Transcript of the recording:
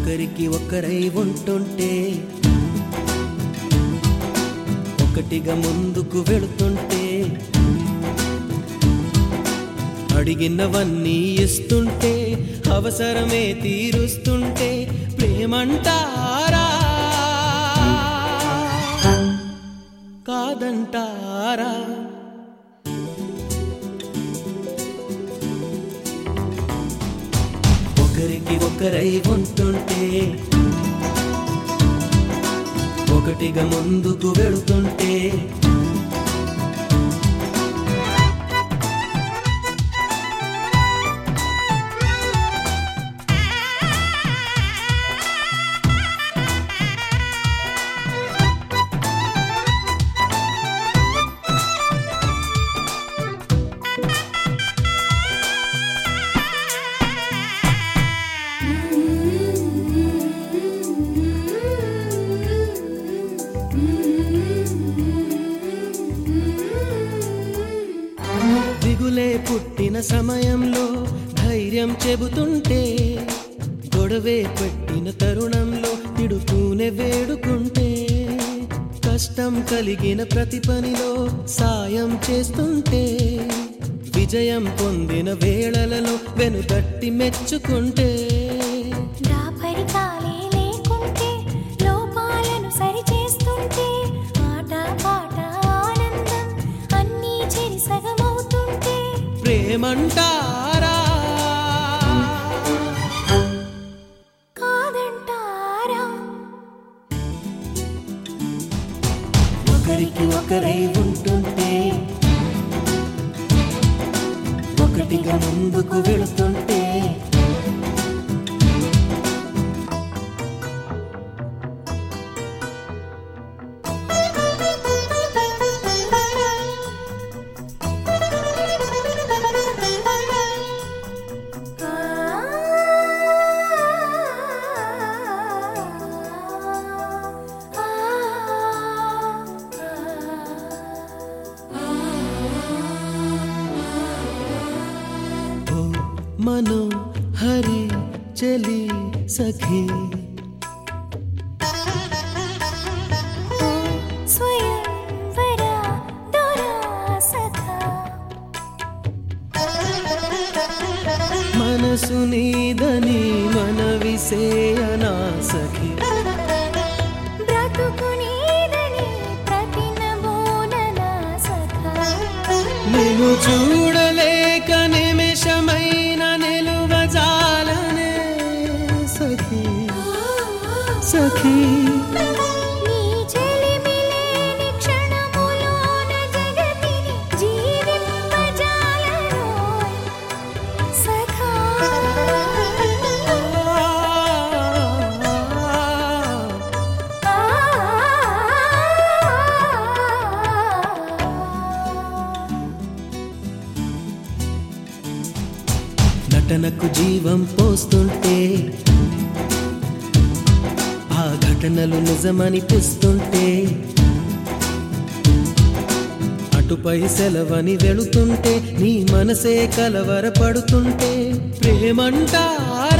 ఒకరికి ఒకరై ఉంటుంటే ఒకటిగా ముందుకు వెళుతుంటే అడిగినవన్నీ ఇస్తుంటే అవసరమే తీరుస్తుంటే ప్రేమంటారా కాదంటారా ఒకరికి ఒకరై ఉంటుంటే ఒకటిగా ముందుకు వెళుతుంటే దిగులే పుట్టిన సమయంలో ధైర్యం చెబుతుంటే గొడవే పెట్టిన తరుణంలో తిడుతూనే వేడుకుంటే కష్టం కలిగిన ప్రతి పనిలో సాయం చేస్తుంటే విజయం పొందిన వేళలలో వెనుదట్టి మెచ్చుకుంటే దాపరికాలే లేకుంటే లోపాలను సరిచేస్తుంటే ఆట పాట ఆనందం అన్నీ చెరి సగమవుతుంటే ప్రేమంటారా కాదంటారా ఒకరికి ఒకరై ఉంటుంటే ఒకటిగా ముందుకు వెళుతుంటే ఓ మనో హరి చలి సఖీ స్వయంవర దొరా సఖా మనసు నీదని మనవిసేయనా సఖీ బ్రతుకు నీదని ప్రతినబోనన సఖా నిన్ను చూడలేక నిమిషమైన నిలువజాలనే సఖీ సఖీ నీ చెలిమిలేని క్షణములోన జగతిని జీవింపజాలరోయ్ సఖా నటనకు జీవం పోస్తుంటే ఆ ఘటనలు నిజమనిపిస్తుంటే అటుపై సెలవని వెళుతుంటే నీ మనసే కలవరపడుతుంటే ప్రేమంటారా